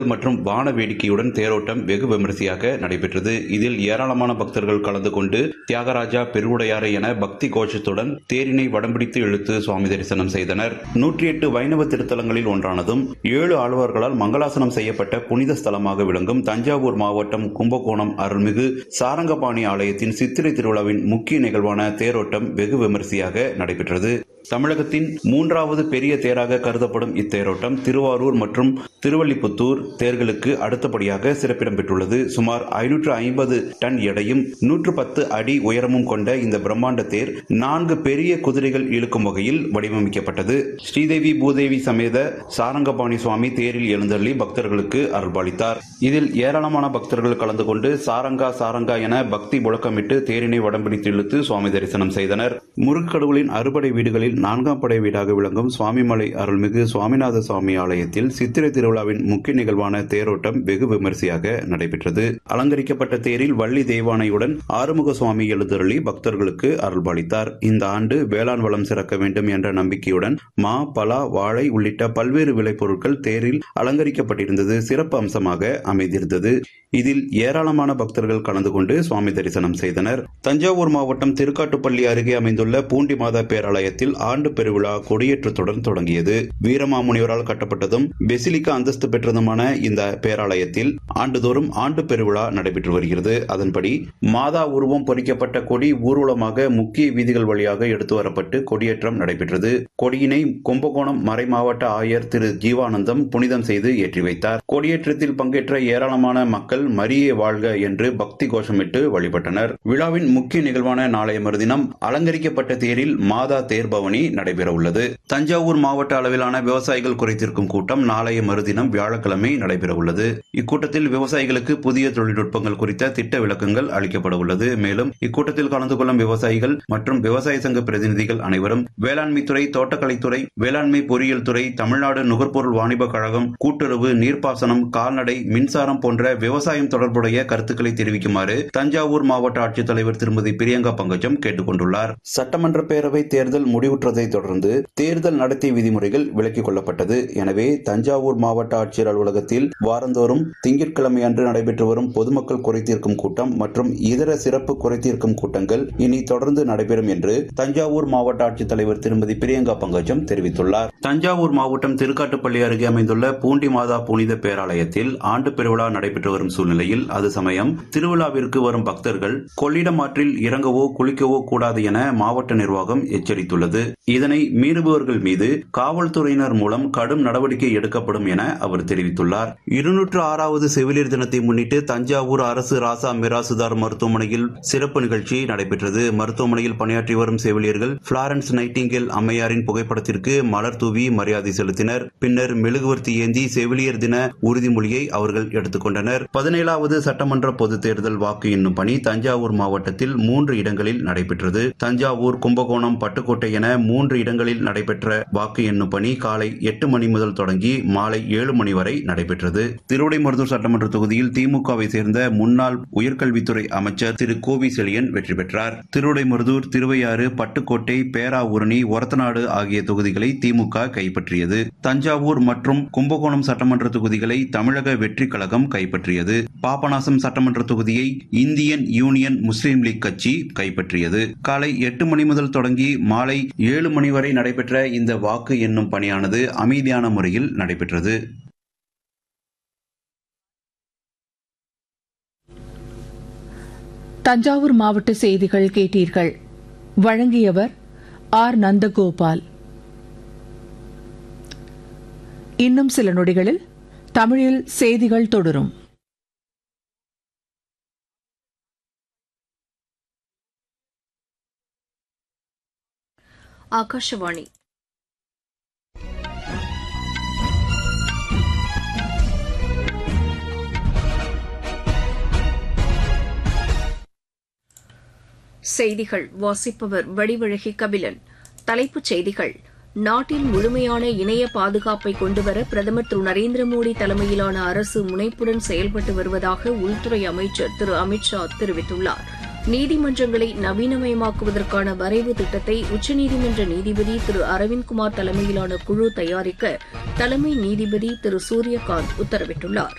மற்றும் வான வேடிக்கையுடன் தேரோட்டம் வெகு விமரிசையாக நடைபெற்றது இதில் ஏராளமான பக்தர்கள் கலந்து கொண்டு தியாகராஜா பெருவுடையாரை என பக்தி கோஷத்துடன் தேரினை வடம்பிடித்து இழுத்து சுவாமி தரிசனம் செய்தனர் நூற்றி எட்டு வைணவ திருத்தலங்களில் ஒன்றானதும் ஏழு ஆழ்வார்களால் மங்களாசனம் செய்யப்பட்ட புனித ஸ்தலமாக விளங்கும் தஞ்சாவூர் மாவட்டம் கும்பகோணம் அருள்மிகு சாரங்கபாணி ஆலயத்தின் சித்திரை திருவிழாவின் முக்கிய நிகழ்வான தேரோட்டம் வெகு விமரிசையாக நடைபெற்றது தமிழகத்தின் மூன்றாவது பெரிய தேராக கருதப்படும் இத்தேரோட்டம் திருவாரூர் மற்றும் திருவள்ளிபுத்தூர் தேர்களுக்கு அடுத்தபடியாக சிறப்பிடம் பெற்றுள்ளது சுமார் ஐநூற்று ஐம்பது டன் எடையும் நூற்று பத்து அடி உயரமும் கொண்ட இந்த பிரம்மாண்ட தேர் நான்கு பெரிய குதிரைகள் இழுக்கும் வகையில் வடிவமைக்கப்பட்டது ஸ்ரீதேவி பூதேவி சமேத சாரங்கபாணி சுவாமி தேரில் எழுந்தள்ளி பக்தர்களுக்கு அருள்பாலித்தார் இதில் ஏராளமான பக்தர்கள் கலந்து கொண்டு சாரங்கா சாரங்கா என பக்தி முழக்கமிட்டு தேரினை வடம்பிடித்து இழுத்து சுவாமி தரிசனம் செய்தனர் முருக்கடவுளின் அறுபடை வீடுகளில் நான்காம் படை வீடாக விளங்கும் சுவாமிமலை அருள்மிகு சுவாமிநாத சுவாமி ஆலயத்தில் சித்திரை திருவிழாவின் முக்கிய நிகழ்வான தேரோட்டம் வெகு விமரிசையாக நடைபெற்றது அலங்கரிக்கப்பட்ட தேரில் வள்ளி தெய்வானையுடன் ஆறுமுக சுவாமி எழுந்தருளி பக்தர்களுக்கு அருள்பாலித்தார் இந்த ஆண்டு வேளாண் வளம் சிறக்க வேண்டும் என்ற நம்பிக்கையுடன் மா பலா வாழை உள்ளிட்ட பல்வேறு விளைபொருட்கள் தேரில் அலங்கரிக்கப்பட்டிருந்தது சிறப்பு அம்சமாக அமைந்திருந்தது இதில் ஏராளமான பக்தர்கள் கலந்து கொண்டு சுவாமி தரிசனம் செய்தனர் தஞ்சாவூர் மாவட்டம் திருக்காட்டுப்பள்ளி அருகே அமைந்துள்ள பூண்டி மாதா பேராலயத்தில் ஆண்டு பெருவிழா கொடியேற்றத்துடன் தொடங்கியது வீரமாமுனிவரால் கட்டப்பட்டதும் பெசிலிக்கா அந்தஸ்து பெற்றதுமான இந்த பேராலயத்தில் ஆண்டுதோறும் ஆண்டு பெருவிழா நடைபெற்று வருகிறது அதன்படி மாதா உருவம் பொறிக்கப்பட்ட கொடி ஊர்வலமாக முக்கிய வீதிகள் வழியாக எடுத்து வரப்பட்டு கொடியேற்றம் நடைபெற்றது கொடியினை கும்பகோணம் மறைமாவட்ட ஆயர் திரு ஜீவானந்தம் புனிதம் செய்து ஏற்றி வைத்தார் கொடியேற்றத்தில் பங்கேற்ற ஏராளமான மக்கள் மரியே வாழ்க என்று பக்தி கோஷமிட்டு வழிபட்டனர் விழாவின் முக்கிய நிகழ்வான நாளைய மறுதினம் அலங்கரிக்கப்பட்ட தேரில் மாதா தேர்பவனி நடைபெற உள்ளது தஞ்சாவூர் மாவட்ட அளவிலான விவசாயிகள் குறைத்திருக்கும் கூட்டம் நாளைய மறுதினம் வியாழக்கிழமை நடைபெற உள்ளது இக்கூட்டத்தில் விவசாயிகளுக்கு புதிய தொழில்நுட்பங்கள் குறித்த திட்ட விளக்கங்கள் அளிக்கப்பட உள்ளது மேலும் இக்கூட்டத்தில் கலந்து கொள்ளும் விவசாயிகள் மற்றும் விவசாய சங்க பிரதிநிதிகள் அனைவரும் வேளாண்மை துறை தோட்டக்கலைத்துறை வேளாண்மை பொறியியல் துறை தமிழ்நாடு நுகர்பொருள் வாணிப கழகம் கூட்டுறவு நீர்ப்பாசனம் கால்நடை மின்சாரம் போன்ற விவசாயம் தொடர்புடைய கருத்துக்களை தெரிவிக்குமாறு தஞ்சாவூர் மாவட்ட ஆட்சித்தலைவர் திருமதி பிரியங்கா பங்கஜம் கேட்டுக் கொண்டுள்ளார் சட்டமன்ற பேரவை தேர்தல் முடிவுற்றதை தொடர்ந்து தேர்தல் நடத்தை விதிமுறைகள் விலக்கிக் கொள்ளப்பட்டது எனவே தஞ்சாவூர் மாவட்ட ஆட்சியர் அலுவலகத்தில் வாரந்தோறும் திங்கட்கிழமை அன்று நடைபெற்று வரும் பொதுமக்கள் குறைதீர்க்கும் கூட்டம் மற்றும் இதர சிறப்பு குறைதீர்க்கும் கூட்டங்கள் இனி தொடர்ந்து நடைபெறும் என்று தஞ்சாவூர் மாவட்ட ஆட்சித்தலைவர் திருமதி பிரியங்கா பங்கஜம் தெரிவித்துள்ளார் தஞ்சாவூர் மாவட்டம் திருக்காட்டுப்பள்ளி அருகே அமைந்துள்ள பூண்டி மாதா புனித பேராலயத்தில் ஆண்டு பெருவிழா நடைபெற்று வரும் சூழ்நிலையில் அது சமயம் திருவிழாவிற்கு வரும் பக்தர்கள் கொள்ளிடம் ஆற்றில் இறங்கவோ குளிக்கவோ கூடாது என மாவட்ட நிர்வாகம் எச்சரித்துள்ளது இதனை மீறுபவர்கள் மீது காவல்துறையினர் மூலம் கடும் நடவடிக்கை எடுக்கப்படும் என அவர் தெரிவித்துள்ளார் இருநூற்று ஆறாவது செவிலியர் தினத்தை முன்னிட்டு தஞ்சாவூர் அரசு ராசா மிராசுதார் மருத்துவமனையில் சிறப்பு நிகழ்ச்சி நடைபெற்றது மருத்துவமனையில் பணியாற்றி வரும் செவிலியர்கள் பிளாரன்ஸ் நைட்டிங்கேல் அம்மையாரின் புகைப்படத்திற்கு மலர் தூவி மரியாதை செலுத்தினர் பின்னர் மெழுகுவர்த்தி ஏந்தி செவிலியர் தின உறுதிமொழியை அவர்கள் எடுத்துக்கொண்டனர் பதினேழாவது சட்டமன்ற பொதுத் தேர்தல் வாக்கு எண்ணும் பணி தஞ்சாவூர் மாவட்டத்தில் மூன்று இடங்களில் நடைபெற்றது தஞ்சாவூர் கும்பகோணம் பட்டுக்கோட்டை என மூன்று இடங்களில் நடைபெற்ற வாக்கு எண்ணும் பணி காலை எட்டு மணி முதல் தொடங்கி மாலை ஏழு மணி வரை நடைபெற்றது திருவிடைமருதூர் சட்டமன்ற தொகுதியில் திமுகவை சேர்ந்த முன்னாள் உயர்கல்வித்துறை அமைச்சர் திரு கோவி செழியன் வெற்றி பெற்றார் திருவிடைமருதூர் திருவையாறு பட்டுக்கோட்டை பேராவூரணி ஒரத்தநாடு ஆகிய தொகுதிகளை திமுக கைப்பற்றியது தஞ்சாவூர் மற்றும் கும்பகோணம் சட்டமன்ற தொகுதிகளை தமிழக வெற்றி கழகம் கைப்பற்றியது பாபநாசம் சட்டமன்ற தொகுதியை இந்தியன் யூனியன் முஸ்லீம் லீக் கட்சி கைப்பற்றியது காலை எட்டு மணி முதல் தொடங்கி மாலை ஏழு மணி வரை நடைபெற்ற இந்த வாக்கு எண்ணும் பணியானது அமைதியான முறையில் நடைபெற்றது தஞ்சாவூர் மாவட்ட செய்திகள் கேட்டீர்கள் வழங்கியவர் ஆர் நந்தகோபால் இன்னும் சில நொடிகளில் தமிழில் செய்திகள் தொடரும் ಆಕಾಶವಾಣಿ செய்திகள் வாசிப்பவர் வடிவழகி கபிலன் தலைப்புச் செய்திகள் நாட்டில் முழுமையான இணைய பாதுகாப்பை கொண்டுவர பிரதமர் திரு நரேந்திர மோடி தலைமையிலான அரசு முனைப்புடன் செயல்பட்டு வருவதாக உள்துறை அமைச்சர் திரு அமித் ஷா தெரிவித்துள்ளார் நீதிமன்றங்களை நவீனமயமாக்குவதற்கான வரைவு திட்டத்தை உச்சநீதிமன்ற நீதிபதி திரு அரவிந்த்குமார் தலைமையிலான குழு தயாரிக்க தலைமை நீதிபதி திரு சூரியகாந்த் உத்தரவிட்டுள்ளார்